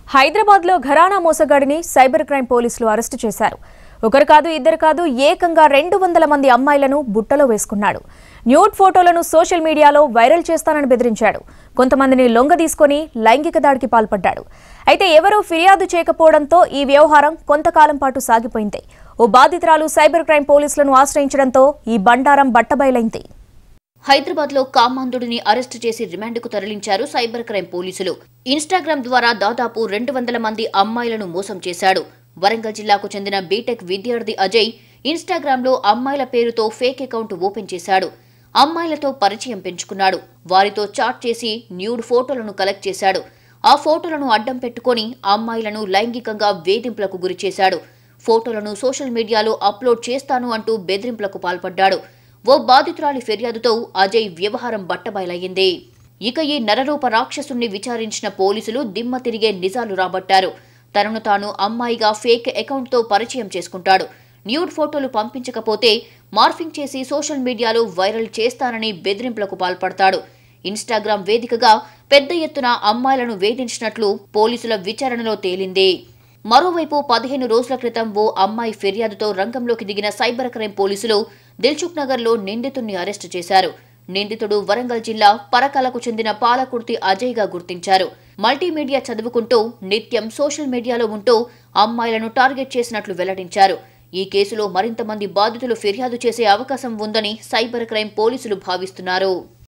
హైదరాబాద్లో ఘరానా మోసగాడిని సైబర్ క్రైమ్ పోలీసులు అరెస్టు చేశారు ఒకరు కాదు ఇద్దరు కాదు ఏకంగా రెండు వందల మంది అమ్మాయిలను బుట్టలో వేసుకున్నాడు న్యూడ్ ఫోటోలను సోషల్ మీడియాలో వైరల్ చేస్తానని బెదిరించాడు కొంతమందిని లొంగ తీసుకొని లైంగిక దాడికి పాల్పడ్డాడు అయితే ఎవరూ ఫిర్యాదు చేయకపోవడంతో ఈ వ్యవహారం కొంతకాలం పాటు సాగిపోయింది ఓ బాధితురాలు సైబర్ క్రైమ్ పోలీసులను ఆశ్రయించడంతో ఈ బండారం బట్టబయలైంది హైదరాబాద్ లో కామాంధుడిని అరెస్టు చేసి రిమాండ్కు తరలించారు సైబర్ క్రైమ్ పోలీసులు ఇన్స్టాగ్రామ్ ద్వారా దాదాపు రెండు వందల మంది అమ్మాయిలను మోసం చేశాడు వరంగల్ జిల్లాకు చెందిన బీటెక్ విద్యార్థి అజయ్ ఇన్స్టాగ్రామ్ లో అమ్మాయిల పేరుతో ఫేక్ అకౌంట్ ఓపెన్ చేశాడు అమ్మాయిలతో పరిచయం పెంచుకున్నాడు వారితో చాట్ చేసి న్యూడ్ ఫోటోలను కలెక్ట్ చేశాడు ఆ ఫోటోలను అడ్డం పెట్టుకొని అమ్మాయిలను లైంగికంగా వేధింపులకు గురిచేశాడు ఫోటోలను సోషల్ మీడియాలో అప్లోడ్ చేస్తాను అంటూ బెదిరింపులకు పాల్పడ్డాడు ఓ బాధితురాలి ఫిర్యాదుతో అజయ్ వ్యవహారం బట్టబయలయ్యింది ఇక ఈ నరరూప రాక్షసుణ్ణి విచారించిన పోలీసులు దిమ్మ తిరిగే నిజాలు రాబట్టారు తనను తాను అమ్మాయిగా ఫేక్ అకౌంట్తో పరిచయం చేసుకుంటాడు న్యూడ్ ఫోటోలు పంపించకపోతే మార్ఫింగ్ చేసి సోషల్ మీడియాలో వైరల్ చేస్తానని బెదిరింపులకు పాల్పడతాడు ఇన్స్టాగ్రామ్ వేదికగా పెద్ద ఎత్తున అమ్మాయిలను వేధించినట్లు పోలీసుల విచారణలో తేలింది మరోవైపు పదిహేను రోజుల క్రితం ఓ అమ్మాయి ఫిర్యాదుతో రంగంలోకి దిగిన సైబర్ క్రైమ్ పోలీసులు దిల్చుక్ నగర్లో నిందితుడిని అరెస్టు చేశారు నిందితుడు వరంగల్ జిల్లా పరకలకు చెందిన పాలకుర్తి అజయ్ గా గుర్తించారు మల్టీమీడియా చదువుకుంటూ నిత్యం సోషల్ మీడియాలో ఉంటూ అమ్మాయిలను టార్గెట్ చేసినట్లు వెల్లడించారు ఈ కేసులో మరింత మంది బాధితులు ఫిర్యాదు చేసే అవకాశం ఉందని సైబర్ క్రైమ్ పోలీసులు భావిస్తున్నారు